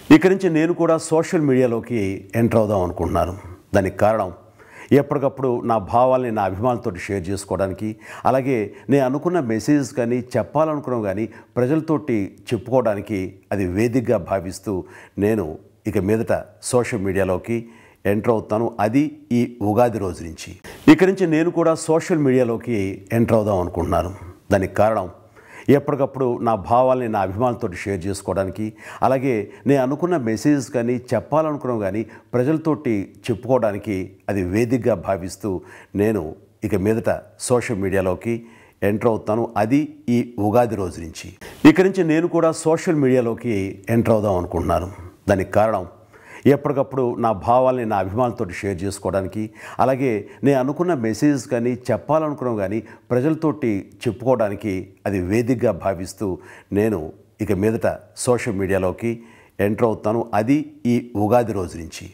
ఇక నుంచి నేను కూడా సోషల్ మీడియాలోకి ఎంటర్ అవుదాం అనుకుంటున్నాను దానికి కారణం ఎప్పటికప్పుడు నా భావాల్ని నా అభిమానులతో షేర్ చేసుకోవడానికి అలాగే నేను అనుకున్న మెసేజెస్ కానీ చెప్పాలనుకున్నవి కానీ ప్రజలతోటి చెప్పుకోవడానికి అది వేదికగా భావిస్తూ నేను ఇక మీదట సోషల్ మీడియాలోకి ఎంటర్ అవుతాను అది ఈ ఉగాది రోజు నుంచి ఇక నుంచి నేను కూడా సోషల్ మీడియాలోకి ఎంటర్ అవుదాం అనుకుంటున్నాను దానికి కారణం ఎప్పటికప్పుడు నా భావాల్ని నా అభిమానులతో షేర్ చేసుకోవడానికి అలాగే నేను అనుకున్న మెసేజెస్ కానీ చెప్పాలనుకున్నవి కానీ ప్రజలతోటి చెప్పుకోవడానికి అది వేదికగా భావిస్తూ నేను ఇక మీదట సోషల్ మీడియాలోకి ఎంటర్ అవుతాను అది ఈ ఉగాది రోజు నుంచి ఇక నుంచి నేను కూడా సోషల్ మీడియాలోకి ఎంటర్ అవుదాం అనుకుంటున్నాను దానికి కారణం ఎప్పటికప్పుడు నా భావాల్ని నా అభిమానులతో షేర్ చేసుకోవడానికి అలాగే నేను అనుకున్న మెసేజెస్ కానీ చెప్పాలనుకున్నవి కానీ ప్రజలతోటి చెప్పుకోవడానికి అది వేదికగా భావిస్తూ నేను ఇక మీదట సోషల్ మీడియాలోకి ఎంటర్ అవుతాను అది ఈ ఉగాది రోజు నుంచి